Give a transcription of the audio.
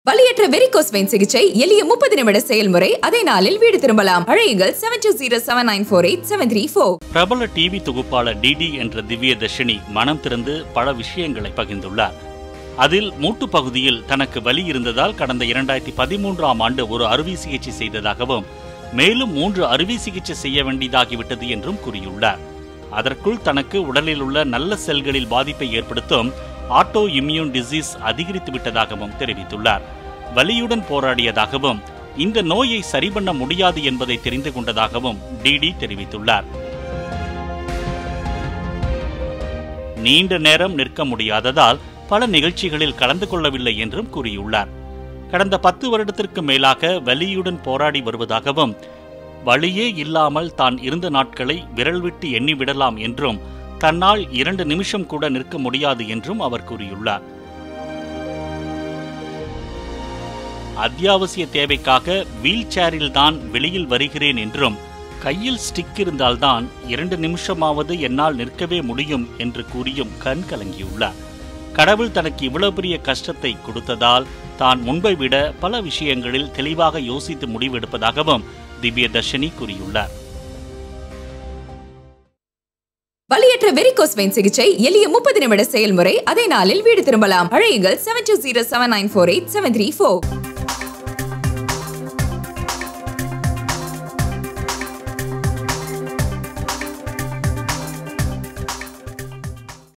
வலியற்ற varicose vein சிகிச்சை எளிய முப்பது நிமிட செயல்முறை அதே நாளில் வீடு திரும்பலாம் அழையுங்கள் seven two zero seven nine four eight seven three four பிரபல டிவி தொகுப்பாளர் டிடி என்ற திவ்ய தர்ஷினி மனம் திறந்து பல விஷயங்களை பகிர்ந்துள்ளார் அதில் மூட்டு பகுதியில் தனக்கு வலி இருந்ததால் கடந்த இரண்டாயிரத்தி பதிமூன்றாம் ஆண்டு ஒரு அறுவை சிகிச்சை செய்ததாகவும் மேலும் மூன்று அறுவை சிகிச்சை செய்ய வேண்டியதாகிவிட்டது என்றும் கூறியுள்ளார் அதற்குள் தனக்கு உடலில் உள்ள நல்ல செல்களில் பாதிப்பை ஏற்படுத்தும் ஆட்டோ இம்யூன் டிசீஸ் அதிகரித்து விட்டதாகவும் தெரிவித்துள்ளார் வலியுடன் போராடியதாகவும் இந்த நோயை சரி பண்ண முடியாது என்பதை தெரிந்து கொண்டதாகவும் டிடி தெரிவித்துள்ளார் நீண்ட நேரம் நிற்க முடியாததால் பல நிகழ்ச்சிகளில் கலந்து கொள்ளவில்லை என்றும் கூறியுள்ளார் கடந்த பத்து வருடத்திற்கு மேலாக வலியுடன் போராடி வருவதாகவும் வலியே இல்லாமல் தான் இருந்த நாட்களை விரல் விட்டு எண்ணிவிடலாம் என்றும் தன்னால் இரண்டு நிமிஷம் கூட நிற்க முடியாது என்றும் அவர் கூறியுள்ளார் அத்தியாவசிய தேவைக்காக வீல் சேரில் தான் வெளியில் வருகிறேன் என்றும் கையில் ஸ்டிக் இருந்தால்தான் இரண்டு நிமிஷமாவது என்னால் நிற்கவே முடியும் என்று கூறியும் கண் கலங்கியுள்ளார் கடவுள் தனக்கு இவ்வளவு பெரிய கஷ்டத்தை கொடுத்ததால் தான் முன்பை விட பல விஷயங்களில் தெளிவாக யோசித்து முடிவெடுப்பதாகவும் திவ்ய தர்ஷினி கூறியுள்ளார் வலியற்ற வெரிகோஸ் வெயின் சிகிச்சை எளிய முப்பது நிமிட செயல்முறை அதே நாளில் வீடு திரும்பலாம் அழையுங்கள் seven two zero seven nine four eight seven three four